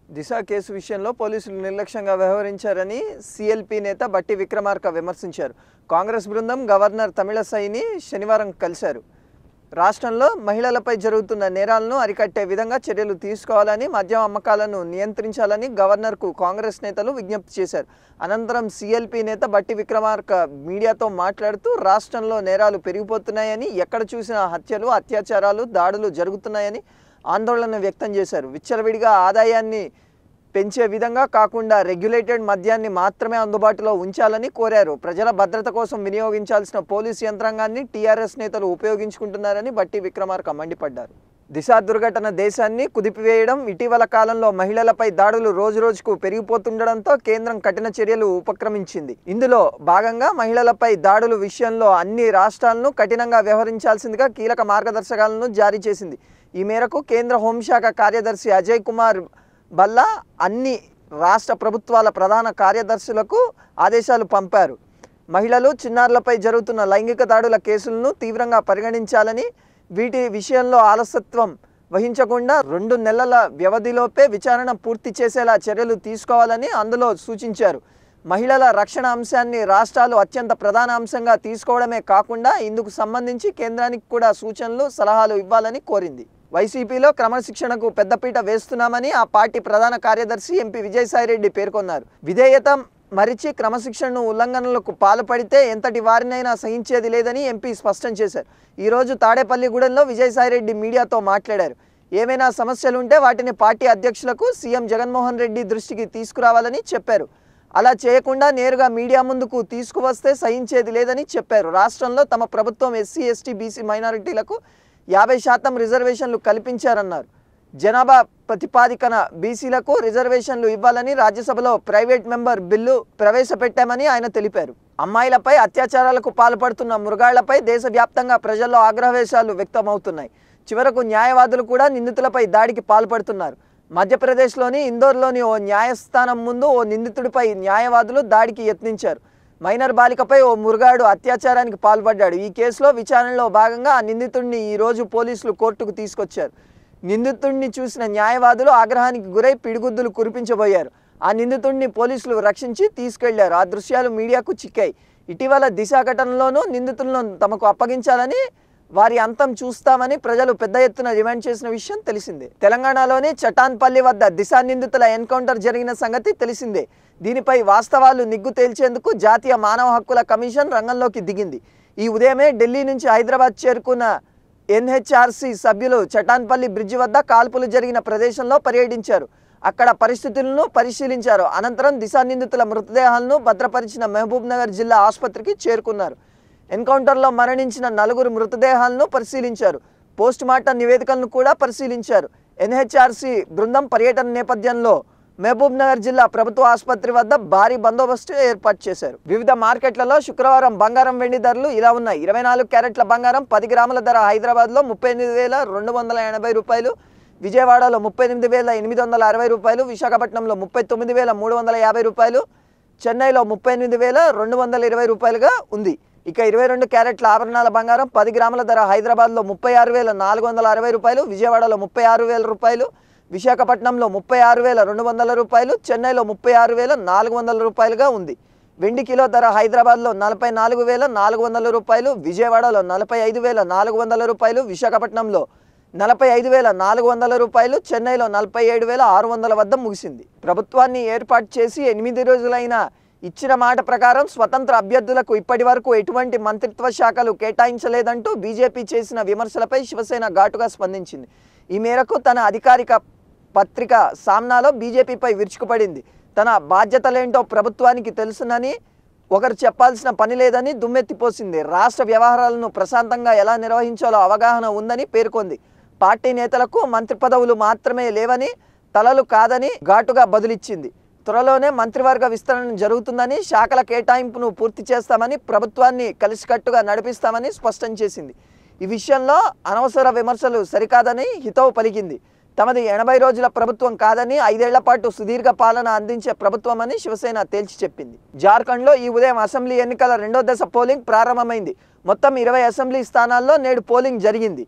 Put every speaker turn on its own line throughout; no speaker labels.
దిశ case విషయంలో పోలీసులు నిర్లక్ష్యంగా వ్యవహరించారని సిఎల్పి నేత బట్టి విక్రమార్క విమర్శించారు కాంగ్రెస్ బృందం గవర్నర్ తమిళసైని శనివారం కలిశారు రాష్ట్రంలో మహిళలపై జరుగుతున్న నేరాలను అరికట్టే విధంగా చర్యలు తీసుకోవాలని మద్యం అమ్మకాలను నియంత్రించాలని గవర్నర్కు కాంగ్రెస్ నేతలు విజ్ఞప్తి చేశారు అనంతరం సిఎల్పి నేత బట్టి విక్రమార్క మీడియాతో మాట్లాడుతూ రాష్ట్రంలో నేరాలు పెరిగిపోతున్నాయని ఎక్కడ చూసినా హత్యలు అత్యాచారాలు దాడులు జరుగుతున్నాయని ఆందోళన వ్యక్తం చేశారు విచ్చలవిడిగా ఆదాయాన్ని పెంచే విధంగా కాకుండా రెగ్యులేటెడ్ మద్యాన్ని మాత్రమే అందుబాటులో ఉంచాలని కోరారు ప్రజల భద్రత కోసం వినియోగించాల్సిన పోలీసు యంత్రాంగాన్ని టీఆర్ఎస్ నేతలు ఉపయోగించుకుంటున్నారని బట్టి విక్రమార్క మండిపడ్డారు దిశ దుర్ఘటన దేశాన్ని కుదిపివేయడం ఇటీవల కాలంలో మహిళలపై దాడులు రోజురోజుకు పెరిగిపోతుండడంతో కేంద్రం కఠిన చర్యలు ఉపక్రమించింది ఇందులో భాగంగా మహిళలపై దాడుల విషయంలో అన్ని రాష్ట్రాలను కఠినంగా వ్యవహరించాల్సిందిగా కీలక మార్గదర్శకాలను జారీ చేసింది ఈ మేరకు కేంద్ర హోంశాఖ కార్యదర్శి అజయ్ కుమార్ బల్లా అన్ని రాష్ట్ర ప్రభుత్వాల ప్రధాన కార్యదర్శులకు ఆదేశాలు పంపారు మహిళలు చిన్నారులపై జరుగుతున్న లైంగిక దాడుల కేసులను తీవ్రంగా పరిగణించాలని వీటి విషయంలో ఆలసత్వం వహించకుండా రెండు నెలల వ్యవధిలోపే విచారణ పూర్తి చేసేలా చర్యలు తీసుకోవాలని అందులో సూచించారు మహిళల రక్షణ అంశాన్ని రాష్ట్రాలు అత్యంత ప్రధాన అంశంగా తీసుకోవడమే కాకుండా ఇందుకు సంబంధించి కేంద్రానికి కూడా సూచనలు సలహాలు ఇవ్వాలని కోరింది వైసీపీలో క్రమశిక్షణకు పెద్దపీట వేస్తున్నామని ఆ పార్టీ ప్రధాన కార్యదర్శి ఎంపీ విజయసాయిరెడ్డి పేర్కొన్నారు విధేయత మరిచి క్రమశిక్షణను ఉల్లంఘనలకు పాల్పడితే ఎంతటి వారినైనా సహించేది లేదని ఎంపీ స్పష్టం చేశారు ఈరోజు తాడేపల్లిగూడెంలో విజయసాయిరెడ్డి మీడియాతో మాట్లాడారు ఏమైనా సమస్యలుంటే వాటిని పార్టీ అధ్యక్షులకు సీఎం జగన్మోహన్ రెడ్డి దృష్టికి తీసుకురావాలని చెప్పారు అలా చేయకుండా నేరుగా మీడియా ముందుకు తీసుకువస్తే సహించేది లేదని చెప్పారు రాష్ట్రంలో తమ ప్రభుత్వం ఎస్సీ ఎస్టీ బీసీ మైనారిటీలకు యాభై శాతం రిజర్వేషన్లు కల్పించారన్నారు జనాభా ప్రతిపాదికన బీసీలకు రిజర్వేషన్లు ఇవ్వాలని రాజ్యసభలో ప్రైవేట్ మెంబర్ బిల్లు ప్రవేశపెట్టామని ఆయన తెలిపారు అమ్మాయిలపై అత్యాచారాలకు పాల్పడుతున్న మృగాళ్లపై దేశవ్యాప్తంగా ప్రజల్లో ఆగ్రహవేశాలు వ్యక్తమవుతున్నాయి చివరకు న్యాయవాదులు కూడా నిందితులపై దాడికి పాల్పడుతున్నారు మధ్యప్రదేశ్లోని ఇందోర్లోని ఓ న్యాయస్థానం ముందు ఓ నిందితుడిపై న్యాయవాదులు దాడికి యత్నించారు మైనర్ బాలికపై ఓ మురుగాడు అత్యాచారానికి పాల్పడ్డాడు ఈ కేసులో విచారణలో భాగంగా ఆ నిందితుడిని ఈరోజు పోలీసులు కోర్టుకు తీసుకొచ్చారు నిందితుడిని చూసిన న్యాయవాదులు ఆగ్రహానికి గురై పిడిగుద్దులు కురిపించబోయారు ఆ నిందితుడిని పోలీసులు రక్షించి తీసుకెళ్లారు ఆ దృశ్యాలు మీడియాకు చిక్కాయి ఇటీవల దిశ ఘటనలోనూ నిందితులను తమకు అప్పగించాలని వారి అంతం చూస్తామని ప్రజలు పెద్ద ఎత్తున డిమాండ్ చేసిన విషయం తెలిసిందే తెలంగాణలోని చటాన్పల్లి వద్ద దిశ నిందితుల ఎన్కౌంటర్ జరిగిన సంగతి తెలిసిందే దీనిపై వాస్తవాలు నిగ్గు తేల్చేందుకు జాతీయ మానవ హక్కుల కమిషన్ రంగంలోకి దిగింది ఈ ఉదయమే ఢిల్లీ నుంచి హైదరాబాద్ చేరుకున్న ఎన్హెచ్ఆర్సీ సభ్యులు చటాన్పల్లి బ్రిడ్జి వద్ద కాల్పులు జరిగిన ప్రదేశంలో పర్యటించారు అక్కడ పరిస్థితులను పరిశీలించారు అనంతరం దిశా నిందితుల మృతదేహాలను భద్రపరిచిన మహబూబ్ నగర్ జిల్లా ఆసుపత్రికి చేరుకున్నారు ఎన్కౌంటర్లో మరణించిన నలుగురు మృతదేహాలను పరిశీలించారు పోస్ట్ మార్టం నివేదికలను కూడా పరిశీలించారు ఎన్హెచ్ఆర్సీ బృందం పర్యటన నేపథ్యంలో మహబూబ్ నగర్ జిల్లా ప్రభుత్వ ఆసుపత్రి వద్ద భారీ బందోబస్తు ఏర్పాటు చేశారు వివిధ మార్కెట్లలో శుక్రవారం బంగారం వెండి ధరలు ఇలా ఉన్నాయి ఇరవై నాలుగు క్యారెట్ల బంగారం పది గ్రాముల ధర హైదరాబాద్లో ముప్పై ఎనిమిది వేల రెండు వందల ఎనభై రూపాయలు విజయవాడలో ముప్పై ఎనిమిది వేల ఎనిమిది వందల అరవై రూపాయలు విశాఖపట్నంలో ముప్పై తొమ్మిది వేల మూడు వందల యాభై రూపాయలు చెన్నైలో ముప్పై ఎనిమిది వేల రెండు వందల ఇరవై రూపాయలుగా ఉంది ఇక ఇరవై రెండు క్యారెట్ల ఆభరణాల బంగారం పది గ్రాముల ధర హైదరాబాద్లో ముప్పై ఆరు వేల నాలుగు వందల అరవై రూపాయలు విజయవాడలో ముప్పై ఆరు వేల రూపాయలు విశాఖపట్నంలో ముప్పై ఆరు వేల రెండు వందల రూపాయలు చెన్నైలో ముప్పై ఆరు వేల నాలుగు వందల రూపాయలుగా ఉంది వెండి కిలో ధర హైదరాబాద్లో నలభై నాలుగు వేల నాలుగు వందల రూపాయలు విజయవాడలో నలభై ఐదు వేల నాలుగు వందల రూపాయలు విశాఖపట్నంలో నలభై ఐదు వేల నాలుగు వందల రూపాయలు చెన్నైలో నలభై ఏడు వేల ఆరు వందల వద్ద ముగిసింది ప్రభుత్వాన్ని ఏర్పాటు చేసి ఎనిమిది రోజులైన ఇచ్చిన మాట ప్రకారం స్వతంత్ర అభ్యర్థులకు ఇప్పటి వరకు ఎటువంటి మంత్రిత్వ శాఖలు కేటాయించలేదంటూ బీజేపీ చేసిన విమర్శలపై శివసేన ఘాటుగా స్పందించింది ఈ మేరకు తన అధికారిక పత్రిక సామ్నాలో బీజేపీపై విరుచుకుపడింది తన బాధ్యతలేంటో ప్రభుత్వానికి తెలుసునని ఒకరు చెప్పాల్సిన పని లేదని దుమ్మెత్తిపోసింది రాష్ట్ర వ్యవహారాలను ప్రశాంతంగా ఎలా నిర్వహించాలో అవగాహన ఉందని పేర్కొంది పార్టీ నేతలకు మంత్రి పదవులు మాత్రమే లేవని తలలు కాదని ఘాటుగా బదులిచ్చింది త్వరలోనే మంత్రివర్గ విస్తరణ జరుగుతుందని శాఖల కేటాయింపును పూర్తి చేస్తామని ప్రభుత్వాన్ని కలిసికట్టుగా నడిపిస్తామని స్పష్టం చేసింది ఈ విషయంలో అనవసర విమర్శలు సరికాదని హితవు పలికింది తమది ఎనభై రోజుల ప్రభుత్వం కాదని ఐదేళ్ల పాటు సుదీర్ఘ పాలన అందించే ప్రభుత్వం అని శివసేన తేల్చి చెప్పింది జార్ఖండ్లో ఈ ఉదయం అసెంబ్లీ ఎన్నికల రెండో దశ పోలింగ్ ప్రారంభమైంది మొత్తం ఇరవై అసెంబ్లీ స్థానాల్లో నేడు పోలింగ్ జరిగింది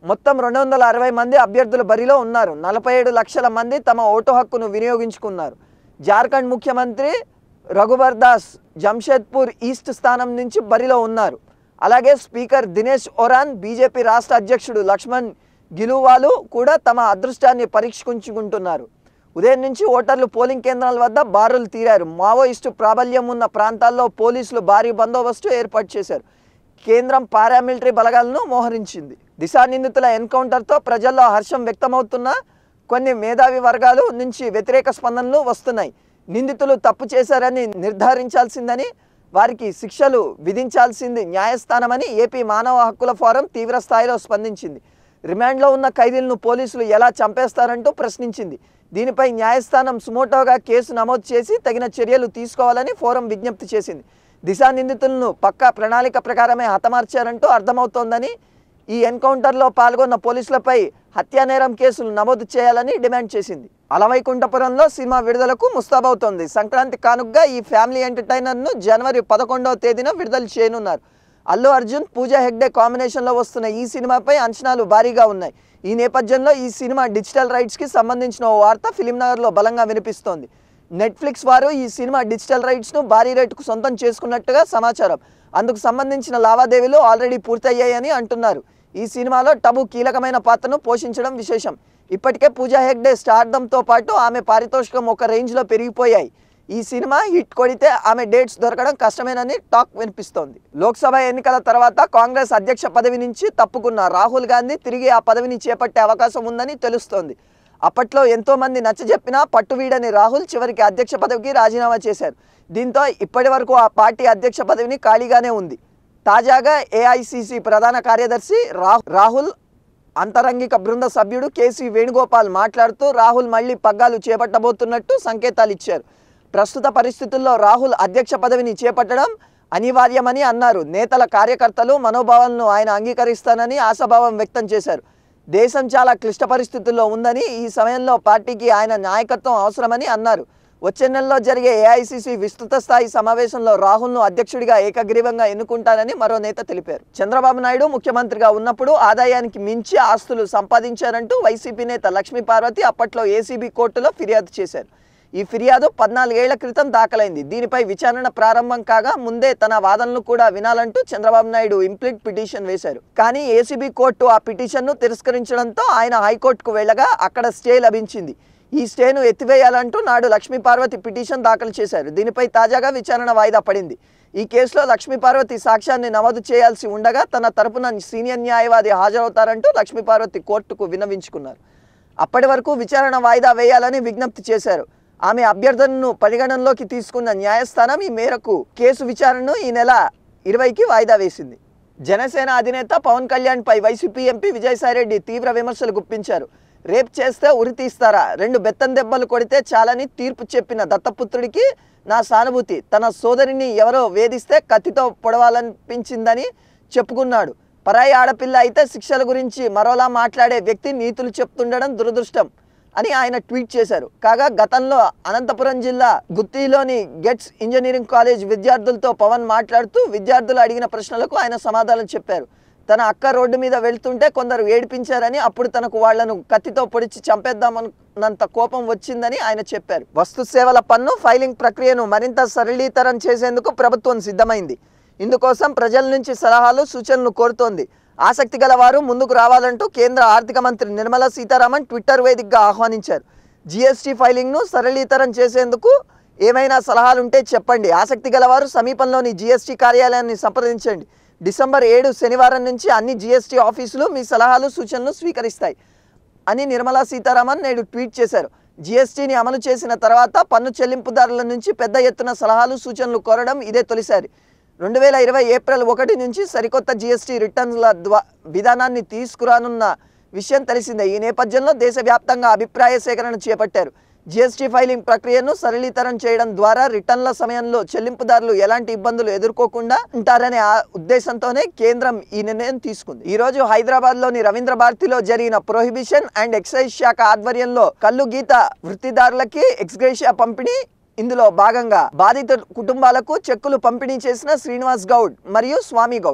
మొత్తం రెండు వందల అరవై మంది అభ్యర్థులు బరిలో ఉన్నారు నలభై ఏడు లక్షల మంది తమ ఓటు హక్కును వినియోగించుకున్నారు జార్ఖండ్ ముఖ్యమంత్రి రఘుబర్ దాస్ జంషెద్పూర్ ఈస్ట్ స్థానం నుంచి బరిలో ఉన్నారు అలాగే స్పీకర్ దినేష్ ఒరాన్ బీజేపీ రాష్ట్ర అధ్యక్షుడు లక్ష్మణ్ గిలువాలు కూడా తమ అదృష్టాన్ని పరీక్షించుకుంటున్నారు ఉదయం నుంచి ఓటర్లు పోలింగ్ కేంద్రాల వద్ద బారులు తీరారు మావోయిస్టు ప్రాబల్యం ఉన్న ప్రాంతాల్లో పోలీసులు భారీ బందోబస్తు ఏర్పాటు చేశారు కేంద్రం పారామిలిటరీ బలగాలను మోహరించింది దిశా నిందితుల ఎన్కౌంటర్తో ప్రజల్లో హర్షం వ్యక్తమవుతున్న కొన్ని మేధావి వర్గాలు నుంచి వ్యతిరేక స్పందనలు వస్తున్నాయి నిందితులు తప్పు చేశారని నిర్ధారించాల్సిందని వారికి శిక్షలు విధించాల్సింది న్యాయస్థానమని ఏపీ మానవ హక్కుల ఫోరం తీవ్ర స్థాయిలో స్పందించింది రిమాండ్లో ఉన్న ఖైదీలను పోలీసులు ఎలా చంపేస్తారంటూ ప్రశ్నించింది దీనిపై న్యాయస్థానం సుమోటోగా కేసు నమోదు చేసి తగిన చర్యలు తీసుకోవాలని ఫోరం విజ్ఞప్తి చేసింది దిశా నిందితులను పక్కా ప్రణాళిక ప్రకారమే హతమార్చారంటూ అర్థమవుతోందని ఈ ఎన్కౌంటర్లో పాల్గొన్న పోలీసులపై హత్యానేరం కేసులు నమోదు చేయాలని డిమాండ్ చేసింది అలవైకుంఠపురంలో సినిమా విడుదలకు ముస్తాబవుతోంది సంక్రాంతి కానుకగా ఈ ఫ్యామిలీ ఎంటర్టైనర్ను జనవరి పదకొండవ తేదీన విడుదల చేయనున్నారు అల్లు అర్జున్ పూజా హెగ్డే కాంబినేషన్లో వస్తున్న ఈ సినిమాపై అంచనాలు భారీగా ఉన్నాయి ఈ నేపథ్యంలో ఈ సినిమా డిజిటల్ రైట్స్కి సంబంధించిన ఓ వార్త ఫిలింనగర్లో బలంగా వినిపిస్తోంది నెట్ఫ్లిక్స్ వారు ఈ సినిమా డిజిటల్ రైట్స్ను భారీ రేటుకు సొంతం చేసుకున్నట్టుగా సమాచారం అందుకు సంబంధించిన లావాదేవీలు ఆల్రెడీ పూర్తయ్యాయని అంటున్నారు ఈ సినిమాలో టబు కీలకమైన పాత్రను పోషించడం విశేషం ఇప్పటికే పూజా హెగ్డే స్టార్డంతో పాటు ఆమె పారితోషికం ఒక రేంజ్లో పెరిగిపోయాయి ఈ సినిమా హిట్ కొడితే ఆమె డేట్స్ దొరకడం కష్టమేనని టాక్ వినిపిస్తోంది లోక్సభ ఎన్నికల తర్వాత కాంగ్రెస్ అధ్యక్ష పదవి నుంచి తప్పుకున్న రాహుల్ గాంధీ తిరిగి ఆ పదవిని చేపట్టే అవకాశం ఉందని తెలుస్తోంది అప్పట్లో ఎంతో మంది నచ్చజెప్పినా పట్టువీడని రాహుల్ చివరికి అధ్యక్ష పదవికి రాజీనామా చేశారు దీంతో ఇప్పటి వరకు ఆ పార్టీ అధ్యక్ష పదవిని ఖాళీగానే ఉంది తాజాగా ఏఐసిసి ప్రధాన కార్యదర్శి రా- రాహుల్ అంతరంగిక బృంద సభ్యుడు కేసీ వేణుగోపాల్ మాట్లాడుతూ రాహుల్ మళ్ళీ పగ్గాలు చేపట్టబోతున్నట్టు సంకేతాలు ఇచ్చారు ప్రస్తుత పరిస్థితుల్లో రాహుల్ అధ్యక్ష పదవిని చేపట్టడం అనివార్యమని అన్నారు నేతల కార్యకర్తలు మనోభావాలను ఆయన అంగీకరిస్తానని ఆశాభావం వ్యక్తం చేశారు దేశం చాలా క్లిష్ట పరిస్థితుల్లో ఉందని ఈ సమయంలో పార్టీకి ఆయన నాయకత్వం అవసరమని అన్నారు వచ్చే నెలలో జరిగే ఏఐసిసి విస్తృత స్థాయి సమావేశంలో రాహుల్ను అధ్యక్షుడిగా ఏకగ్రీవంగా ఎన్నుకుంటానని మరో నేత తెలిపారు చంద్రబాబు నాయుడు ముఖ్యమంత్రిగా ఉన్నప్పుడు ఆదాయానికి మించి ఆస్తులు సంపాదించారంటూ వైసీపీ నేత లక్ష్మీ పార్వతి అప్పట్లో ఏసీబీ కోర్టులో ఫిర్యాదు చేశారు ఈ ఫిర్యాదు పద్నాలుగేళ్ల క్రితం దాఖలైంది దీనిపై విచారణ ప్రారంభం కాగా ముందే తన వాదనలు కూడా వినాలంటూ చంద్రబాబు నాయుడు ఇంప్లిట్ పిటిషన్ వేశారు కానీ ఏసీబీ కోర్టు ఆ పిటిషన్ను తిరస్కరించడంతో ఆయన హైకోర్టుకు వెళ్ళగా అక్కడ స్టే లభించింది ఈ స్టేను ఎత్తివేయాలంటూ నాడు లక్ష్మీ పార్వతి పిటిషన్ దాఖలు చేశారు దీనిపై తాజాగా విచారణ వాయిదా పడింది ఈ కేసులో లక్ష్మీ పార్వతి సాక్ష్యాన్ని నమోదు చేయాల్సి ఉండగా తన తరపున సీనియర్ న్యాయవాది హాజరవుతారంటూ లక్ష్మీ పార్వతి కోర్టుకు విన్నవించుకున్నారు అప్పటి వరకు విచారణ వాయిదా వేయాలని విజ్ఞప్తి చేశారు ఆమె అభ్యర్థనను పరిగణనలోకి తీసుకున్న న్యాయస్థానం ఈ మేరకు కేసు విచారణను ఈ నెల ఇరవైకి వాయిదా వేసింది జనసేన అధినేత పవన్ కళ్యాణ్ పై వైసీపీ ఎంపీ విజయసాయిరెడ్డి తీవ్ర విమర్శలు గుప్పించారు రేప్ చేస్తే ఉరి తీస్తారా రెండు బెత్తం దెబ్బలు కొడితే చాలని తీర్పు చెప్పిన దత్తపుత్రుడికి నా సానుభూతి తన సోదరిని ఎవరో వేధిస్తే కత్తితో పొడవాలనిపించిందని చెప్పుకున్నాడు పరాయి ఆడపిల్ల అయితే శిక్షల గురించి మరోలా మాట్లాడే వ్యక్తి నీతులు చెప్తుండడం దురదృష్టం అని ఆయన ట్వీట్ చేశారు కాగా గతంలో అనంతపురం జిల్లా గుత్తిలోని గెట్స్ ఇంజనీరింగ్ కాలేజ్ విద్యార్థులతో పవన్ మాట్లాడుతూ విద్యార్థులు అడిగిన ప్రశ్నలకు ఆయన సమాధానం చెప్పారు తన అక్క రోడ్డు మీద వెళ్తుంటే కొందరు ఏడిపించారని అప్పుడు తనకు వాళ్లను కత్తితో పొడిచి చంపేద్దామన్నంత కోపం వచ్చిందని ఆయన చెప్పారు వస్తు సేవల పన్ను ఫైలింగ్ ప్రక్రియను మరింత సరళీతరం చేసేందుకు ప్రభుత్వం సిద్ధమైంది ఇందుకోసం ప్రజల నుంచి సలహాలు సూచనలు కోరుతోంది ఆసక్తి గల వారు ముందుకు రావాలంటూ కేంద్ర ఆర్థిక మంత్రి నిర్మలా సీతారామన్ ట్విట్టర్ వేదికగా ఆహ్వానించారు జీఎస్టీ ఫైలింగ్ను సరళీతరం చేసేందుకు ఏమైనా సలహాలుంటే చెప్పండి ఆసక్తి గలవారు సమీపంలోని జీఎస్టీ కార్యాలయాన్ని సంప్రదించండి డిసెంబర్ ఏడు శనివారం నుంచి అన్ని జీఎస్టీ ఆఫీసులు మీ సలహాలు సూచనలు స్వీకరిస్తాయి అని నిర్మలా సీతారామన్ నేడు ట్వీట్ చేశారు జీఎస్టీని అమలు చేసిన తర్వాత పన్ను చెల్లింపుదారుల నుంచి పెద్ద ఎత్తున సలహాలు సూచనలు కోరడం ఇదే తొలిసారి రెండు వేల ఇరవై ఏప్రిల్ ఒకటి నుంచి సరికొత్త జీఎస్టీ రిటర్న్ల ద్వా విధానాన్ని తీసుకురానున్న విషయం తెలిసిందే ఈ నేపథ్యంలో దేశవ్యాప్తంగా అభిప్రాయ సేకరణ చేపట్టారు జీఎస్టీ ఫైలింగ్ ప్రక్రియను సరళీతరం చేయడం ద్వారా రిటర్న్ల సమయంలో చెల్లింపుదారులు ఎలాంటి ఇబ్బందులు ఎదుర్కోకుండా ఉంటారనే ఆ ఉద్దేశంతోనే కేంద్రం ఈ నిర్ణయం తీసుకుంది ఈ రోజు హైదరాబాద్ లోని రవీంద్ర భారతిలో జరిగిన ప్రొహిబిషన్ అండ్ ఎక్సైజ్ శాఖ ఆధ్వర్యంలో కల్లు గీత వృత్తిదారులకి ఎక్స్గ్రేషియా పంపిణీ ఇందులో భాగంగా బాధిత కుటుంబాలకు చెక్కులు పంపిణీ చేసిన శ్రీనివాస్ గౌడ్ మరియు స్వామి గౌడ్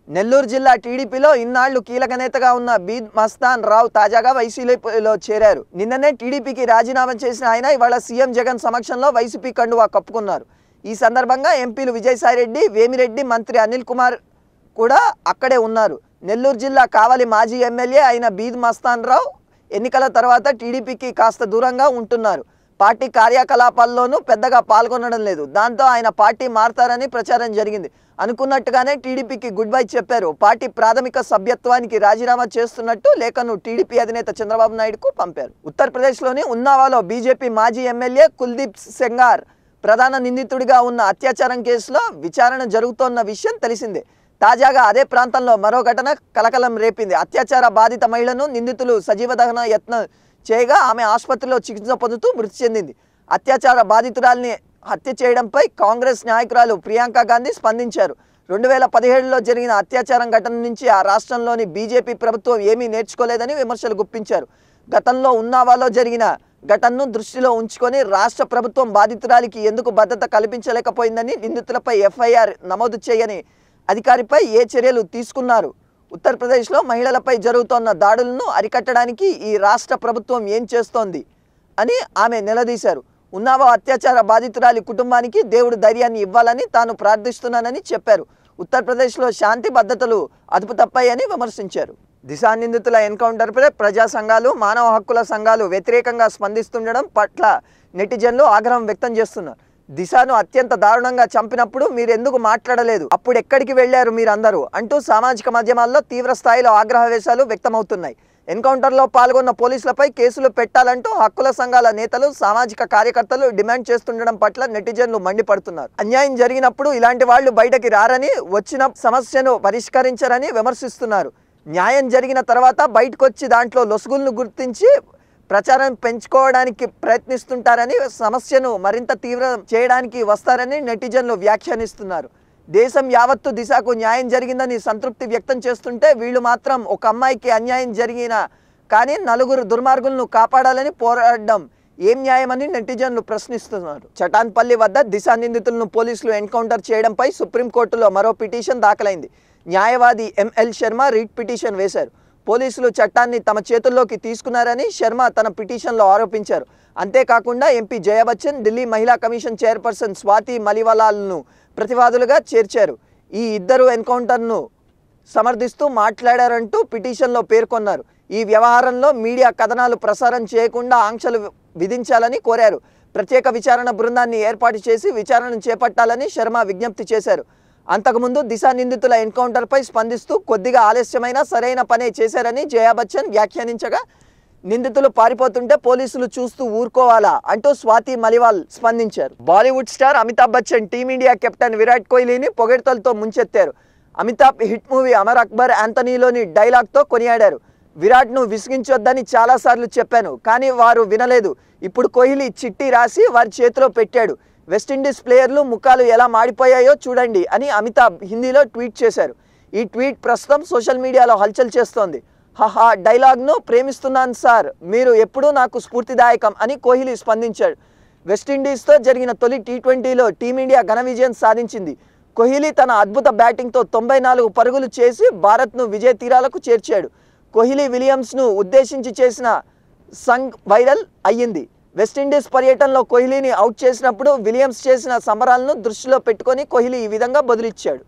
నెల్లూరు జిల్లా టీడీపీలో ఇన్నాళ్లు కీలక నేతగా ఉన్న బీద్ మస్తాన్ రావు తాజాగా వైసీపీలో చేరారు నిన్ననే టీడీపీకి రాజీనామా చేసిన ఆయన ఇవాళ సీఎం జగన్ సమక్షంలో వైసీపీ కండువా కప్పుకున్నారు ఈ సందర్భంగా ఎంపీలు విజయసాయిరెడ్డి వేమిరెడ్డి మంత్రి అనిల్ కుమార్ కూడా అక్కడే ఉన్నారు నెల్లూరు జిల్లా కావలి మాజీ ఎమ్మెల్యే అయిన బీద్ మస్తాన్ రావు ఎన్నికల తర్వాత టీడీపీకి కాస్త దూరంగా ఉంటున్నారు పార్టీ కార్యకలాపాల్లోనూ పెద్దగా పాల్గొనడం లేదు దాంతో ఆయన పార్టీ మారతారని ప్రచారం జరిగింది అనుకున్నట్టుగానే టీడీపీకి గుడ్ బై చెప్పారు పార్టీ ప్రాథమిక సభ్యత్వానికి రాజీనామా చేస్తున్నట్టు లేఖను టీడీపీ అధినేత చంద్రబాబు నాయుడుకు పంపారు ఉత్తరప్రదేశ్లోని ఉన్నావాలో బీజేపీ మాజీ ఎమ్మెల్యే కుల్దీప్ సెంగార్ ప్రధాన నిందితుడిగా ఉన్న అత్యాచారం కేసులో విచారణ జరుగుతోన్న విషయం తెలిసిందే తాజాగా అదే ప్రాంతంలో మరో ఘటన కలకలం రేపింది అత్యాచార బాధిత మహిళను నిందితులు సజీవ దహన యత్నం చేయగా ఆమె ఆసుపత్రిలో చికిత్స పొందుతూ మృతి చెందింది అత్యాచార బాధితురాల్ని హత్య చేయడంపై కాంగ్రెస్ నాయకురాలు ప్రియాంక గాంధీ స్పందించారు రెండు వేల పదిహేడులో జరిగిన అత్యాచారం ఘటన నుంచి ఆ రాష్ట్రంలోని బీజేపీ ప్రభుత్వం ఏమీ నేర్చుకోలేదని విమర్శలు గుప్పించారు గతంలో ఉన్నావాలో జరిగిన ఘటనను దృష్టిలో ఉంచుకొని రాష్ట్ర ప్రభుత్వం బాధితురాలికి ఎందుకు భద్రత కల్పించలేకపోయిందని నిందితులపై ఎఫ్ఐఆర్ నమోదు చేయని అధికారిపై ఏ చర్యలు తీసుకున్నారు ఉత్తరప్రదేశ్లో మహిళలపై జరుగుతోన్న దాడులను అరికట్టడానికి ఈ రాష్ట్ర ప్రభుత్వం ఏం చేస్తోంది అని ఆమె నిలదీశారు ఉన్నావా అత్యాచార బాధితురాలి కుటుంబానికి దేవుడు ధైర్యాన్ని ఇవ్వాలని తాను ప్రార్థిస్తున్నానని చెప్పారు ఉత్తరప్రదేశ్లో శాంతి భద్రతలు అదుపు తప్పాయని విమర్శించారు దిశా నిందితుల ఎన్కౌంటర్పై ప్రజా సంఘాలు మానవ హక్కుల సంఘాలు వ్యతిరేకంగా స్పందిస్తుండడం పట్ల నెటిజన్లు ఆగ్రహం వ్యక్తం చేస్తున్నారు దిశను అత్యంత దారుణంగా చంపినప్పుడు మీరు ఎందుకు మాట్లాడలేదు అప్పుడు ఎక్కడికి వెళ్ళారు మీరందరూ అంటూ సామాజిక మాధ్యమాల్లో తీవ్ర స్థాయిలో ఆగ్రహవేశాలు వ్యక్తమవుతున్నాయి ఎన్కౌంటర్లో పాల్గొన్న పోలీసులపై కేసులు పెట్టాలంటూ హక్కుల సంఘాల నేతలు సామాజిక కార్యకర్తలు డిమాండ్ చేస్తుండడం పట్ల నెటిజన్లు మండిపడుతున్నారు అన్యాయం జరిగినప్పుడు ఇలాంటి వాళ్ళు బయటకి రారని వచ్చిన సమస్యను పరిష్కరించరని విమర్శిస్తున్నారు న్యాయం జరిగిన తర్వాత బయటకు వచ్చి దాంట్లో లొసుగులను గుర్తించి ప్రచారం పెంచుకోవడానికి ప్రయత్నిస్తుంటారని సమస్యను మరింత తీవ్రం చేయడానికి వస్తారని నెటిజన్లు వ్యాఖ్యానిస్తున్నారు దేశం యావత్తు దిశకు న్యాయం జరిగిందని సంతృప్తి వ్యక్తం చేస్తుంటే వీళ్ళు మాత్రం ఒక అమ్మాయికి అన్యాయం జరిగిన కానీ నలుగురు దుర్మార్గులను కాపాడాలని పోరాడడం ఏం న్యాయమని నెటిజన్లు ప్రశ్నిస్తున్నారు చటాన్పల్లి వద్ద దిశా నిందితులను పోలీసులు ఎన్కౌంటర్ చేయడంపై సుప్రీంకోర్టులో మరో పిటిషన్ దాఖలైంది న్యాయవాది ఎంఎల్ శర్మ రీట్ పిటిషన్ వేశారు పోలీసులు చట్టాన్ని తమ చేతుల్లోకి తీసుకున్నారని శర్మ తన పిటిషన్లో ఆరోపించారు అంతేకాకుండా ఎంపీ జయబచ్చన్ ఢిల్లీ మహిళా కమిషన్ చైర్పర్సన్ స్వాతి మలివాలాల్ను ప్రతివాదులుగా చేర్చారు ఈ ఇద్దరు ఎన్కౌంటర్ను సమర్థిస్తూ మాట్లాడారంటూ పిటిషన్లో పేర్కొన్నారు ఈ వ్యవహారంలో మీడియా కథనాలు ప్రసారం చేయకుండా ఆంక్షలు విధించాలని కోరారు ప్రత్యేక విచారణ బృందాన్ని ఏర్పాటు చేసి విచారణ చేపట్టాలని శర్మ విజ్ఞప్తి చేశారు అంతకుముందు దిశా నిందితుల ఎన్కౌంటర్పై స్పందిస్తూ కొద్దిగా ఆలస్యమైన సరైన పనే చేశారని జయా బచ్చన్ వ్యాఖ్యానించగా నిందితులు పారిపోతుంటే పోలీసులు చూస్తూ ఊరుకోవాలా అంటూ స్వాతి మలివాల్ స్పందించారు Bollywood star Amitabh Bachchan team India captain Virat కోహ్లీని పొగడ్తలతో ముంచెత్తారు అమితాబ్ హిట్ మూవీ అమర్ అక్బర్ యాంథనీలోని డైలాగ్తో కొనియాడారు విరాట్ను విసిగించొద్దని చాలాసార్లు చెప్పాను కానీ వారు వినలేదు ఇప్పుడు కోహ్లీ చిట్టి రాసి వారి చేతిలో పెట్టాడు వెస్టిండీస్ ప్లేయర్లు ముఖాలు ఎలా మాడిపోయాయో చూడండి అని అమితాబ్ హిందీలో ట్వీట్ చేశారు ఈ ట్వీట్ ప్రస్తుతం సోషల్ మీడియాలో హల్చల్ చేస్తోంది హహా డైలాగ్ను ప్రేమిస్తున్నాను సార్ మీరు ఎప్పుడూ నాకు స్ఫూర్తిదాయకం అని కోహ్లీ స్పందించాడు వెస్టిండీస్తో జరిగిన తొలి టీ ట్వంటీలో టీమిండియా ఘన విజయం సాధించింది కోహ్లీ తన అద్భుత బ్యాటింగ్తో తొంభై నాలుగు పరుగులు చేసి భారత్ను విజయ తీరాలకు చేర్చాడు కోహ్లీ విలియమ్స్ను ఉద్దేశించి చేసిన సంగ్ వైరల్ అయ్యింది వెస్టిండీస్ పర్యటనలో కోహ్లీని అవుట్ చేసినప్పుడు విలియమ్స్ చేసిన సంబరాలను దృష్టిలో పెట్టుకొని కోహ్లీ ఈ విధంగా బదులిచ్చాడు